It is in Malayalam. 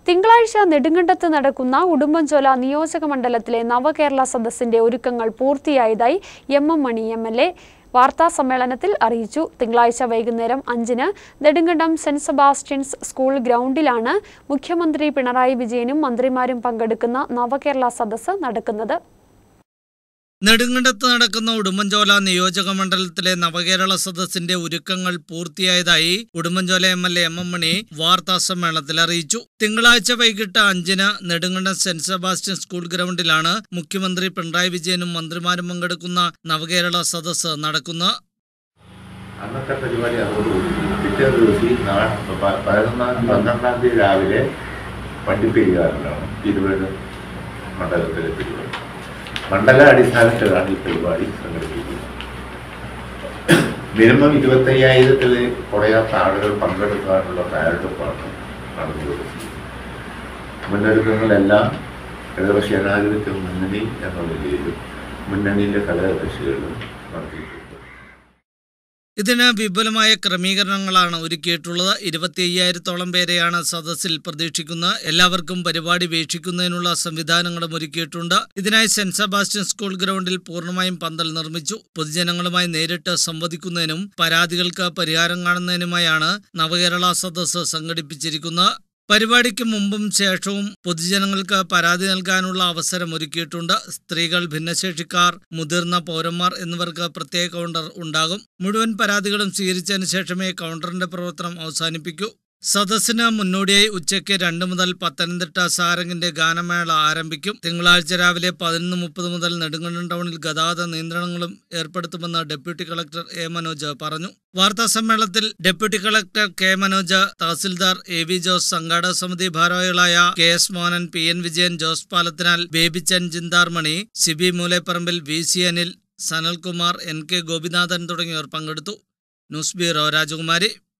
തിങ്കളാഴ്ച നെടുങ്കണ്ടത്ത് നടക്കുന്ന ഉടുമ്പൻചോല നിയോജക മണ്ഡലത്തിലെ നവകേരള സദസ്സിന്റെ ഒരുക്കങ്ങൾ പൂർത്തിയായതായി M M Mani M L A വാർത്താ സമ്മേളനത്തിൽ അറിയിച്ചു തിങ്കളാഴ്ച വൈകുന്നേരം അഞ്ചിന് നെടുങ്കണ്ടം സെന്റ് സെബാസ്റ്റ്യൻസ് സ്കൂൾ ഗ്രൗണ്ടിലാണ് മുഖ്യമന്ത്രി പിണറായി വിജയനും മന്ത്രിമാരും പങ്കെടുക്കുന്ന നവകേരള സദസ്സ് നടക്കുന്നത് നെടുങ്കണ്ടത്ത് നടക്കുന്ന ഉടുമ്പൻചോല നിയോജക മണ്ഡലത്തിലെ നവകേരള സദസ്സിന്റെ ഒരുക്കങ്ങൾ പൂർത്തിയായതായി Udumbanchola M L A M M Mani വാർത്താ സമ്മേളനത്തിൽ അറിയിച്ചു തിങ്കളാഴ്ച വൈകിട്ട് അഞ്ചിന് നെടുങ്കണ്ടം സെന്റ് സെബാസ്റ്റ്യൻ സ്കൂൾ ഗ്രൗണ്ടിലാണ് മുഖ്യമന്ത്രി പിണറായി വിജയനും മന്ത്രിമാരും പങ്കെടുക്കുന്ന നവകേരള സദസ്സ് നടക്കുന്നത് അന്നത്തെ പരിപാടി അതോടുകൂടി പിറ്റേ ദിവസം ഈ നാ- പ- പതിനൊന്നാം പന്ത്രണ്ടാം തീയതി രാവിലെ വണ്ടിപ്പെരിയാറിലാണ് ഇരുപത് മണ്ഡലത്തിലെ പരിപാടി മണ്ഡല അടിസ്ഥാനത്തിലാണ് ഈ പരിപാടി സംഘടിപ്പിക്കുന്നത് മിനിമം ഇരുപത്തയ്യായിരത്തിൽ കുറയാത്ത ആളുകൾ പങ്കെടുക്കാനുള്ള തയ്യാറെടുപ്പാണ് നടന്നുകൊടുക്കുന്നത് മുന്നൊരുക്കങ്ങളെല്ലാം ഇടതുപക്ഷ ജനാധിപത്യ മുന്നണി എന്ന നിലയിലും മുന്നണിയിലെ ഘടകകക്ഷികളും നടത്തിയിട്ടുണ്ട് ഇതിന് വിപുലമായ ക്രമീകരണങ്ങളാണ് ഒരുക്കിയിട്ടുള്ളത് ഇരുപത്തി അയ്യായിരത്തോളം പേരെയാണ് സദസ്സിൽ പ്രതീക്ഷിക്കുന്നത് എല്ലാവർക്കും പരിപാടി വീക്ഷിക്കുന്നതിനുള്ള സംവിധാനങ്ങളും ഒരുക്കിയിട്ടുണ്ട് ഇതിനായി സെന്റ് സെബാസ്റ്റ്യൻ സ്കൂൾ ഗ്രൗണ്ടിൽ പൂർണ്ണമായും പന്തൽ നിർമ്മിച്ചു പൊതുജനങ്ങളുമായി നേരിട്ട് സംവദിക്കുന്നതിനും പരാതികൾക്ക് പരിഹാരം കാണുന്നതിനുമായാണ് നവകേരള സദസ്സ് സംഘടിപ്പിച്ചിരിക്കുന്നത് പരിപാടിക്ക് മുമ്പും ശേഷവും പൊതുജനങ്ങൾക്ക് പരാതി നൽകാനുള്ള അവസരം ഒരുക്കിയിട്ടുണ്ട് സ്ത്രീകൾ ഭിന്നശേഷിക്കാർ മുതിർന്ന പൗരന്മാർ എന്നിവർക്ക് പ്രത്യേക കൗണ്ടർ ഉണ്ടാകും മുഴുവൻ പരാതികളും സ്വീകരിച്ചതിന് ശേഷമേ കൗണ്ടറിന്റെ പ്രവർത്തനം അവസാനിപ്പിക്കൂ സദസ്സിന് മുന്നോടിയായി ഉച്ചയ്ക്ക് രണ്ട് മുതൽ പത്തനംതിട്ട സാരംഗിന്റെ ഗാനമേള ആരംഭിക്കും തിങ്കളാഴ്ച രാവിലെ പതിനൊന്ന് മുപ്പത് മുതൽ നെടുങ്കണ്ടം ടൗണിൽ ഗതാഗത നിയന്ത്രണങ്ങളും ഏർപ്പെടുത്തുമെന്ന് ഡെപ്യൂട്ടി കളക്ടർ എ മനോജ് പറഞ്ഞു വാർത്താ സമ്മേളനത്തിൽ deputy collector K Manoj tahsildar A V Jose സംഘാടക സമിതി ഭാരവാഹികളായ K S Mohanan P N Vijayan Jose Palathinal Babichan Jintharmani Siby Moolepparambil V C Anil Sanalkumar N K Gopinathan തുടങ്ങിയവർ പങ്കെടുത്തു ന്യൂസ് ബ്യൂറോ രാജകുമാരി